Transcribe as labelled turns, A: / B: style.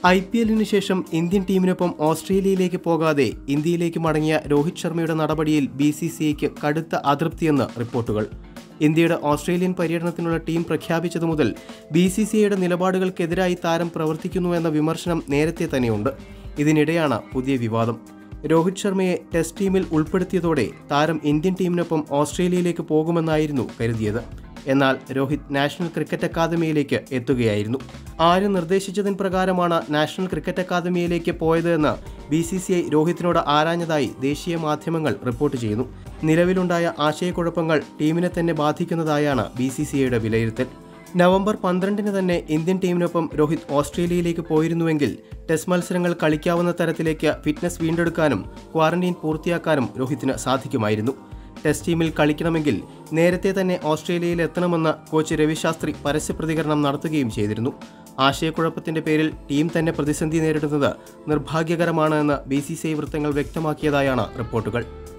A: I P എല്ലിന് ശേഷം Indian ടീമിനൊപ്പം ഓസ്ട്രേലിയയിലേക്ക് പോകാതെ ഇന്ത്യയിലേക്ക് മടങ്ങിയ രോഹിത് ശർമ്മയുടെ നടപടിയിൽ ബി സി സി ഐക്ക് കടുത്ത അതൃപ്തിയെന്ന് റിപ്പോർട്ടുകൾ ഇന്ത്യയുടെ ഓസ്ട്രേലിയൻ പര്യടനത്തിനുള്ള ടീം പ്രഖ്യാപിച്ചതു മുതൽ ബി സി സി ഐയുടെ നിലപാടുകൾക്കെതിരായി താരം പ്രവർത്തിക്കുന്നുവെന്ന വിമർശനം നേരത്തെ തന്നെയുണ്ട് ഇതിനിടെയാണ് പുതിയ വിവാദം രോഹിത് ശർമ്മയെ ടെസ്റ്റ് ടീമിൽ ഉൾപ്പെടുത്തിയതോടെ താരം ഇന്ത്യൻ ടീമിനൊപ്പം ഓസ്ട്രേലിയയിലേക്ക് പോകുമെന്നായിരുന്നു കരുതിയത് എന്നാൽ രോഹിത് നാഷണൽ ക്രിക്കറ്റ് അക്കാദമിയിലേക്ക് എത്തുകയായിരുന്നു ആര് നിർദ്ദേശിച്ചതിന് പ്രകാരമാണ് നാഷണൽ ക്രിക്കറ്റ് അക്കാദമിയിലേക്ക് പോയത് എന്ന് ബി സി സി ഐ രോഹിത്തിനോട് ആരാഞ്ഞതായി ദേശീയ മാധ്യമങ്ങൾ റിപ്പോർട്ട് ചെയ്യുന്നു നിലവിലുണ്ടായ ആശയക്കുഴപ്പങ്ങൾ ടീമിനെ തന്നെ ബാധിക്കുന്നതായാണ് ബി സി സി ഐയുടെ വിലയിരുത്തൽ നവംബർ പന്ത്രണ്ടിന് തന്നെ ഇന്ത്യൻ ടീമിനൊപ്പം രോഹിത് ഓസ്ട്രേലിയയിലേക്ക് പോയിരുന്നുവെങ്കിൽ ടെസ്റ്റ് മത്സരങ്ങൾ കളിക്കാവുന്ന തരത്തിലേക്ക് ഫിറ്റ്നസ് വീണ്ടെടുക്കാനും ക്വാറന്റീൻ പൂർത്തിയാക്കാനും രോഹിത്തിന് സാധിക്കുമായിരുന്നു ടെസ്റ്റ് ടീമിൽ കളിക്കണമെങ്കിൽ നേരത്തെ തന്നെ ഓസ്ട്രേലിയയിൽ എത്തണമെന്ന് കോച്ച് രവിശാസ്ത്രി പരസ്യപ്രതികരണം നടത്തുകയും ചെയ്തിരുന്നു ആശയക്കുഴപ്പത്തിന്റെ പേരിൽ ടീം തന്നെ പ്രതിസന്ധി നേരിടുന്നത് നിർഭാഗ്യകരമാണ് എന്ന് ബി സി സി ഐ വൃത്തങ്ങൾ വ്യക്തമാക്കിയതായാണ് റിപ്പോർട്ടുകൾ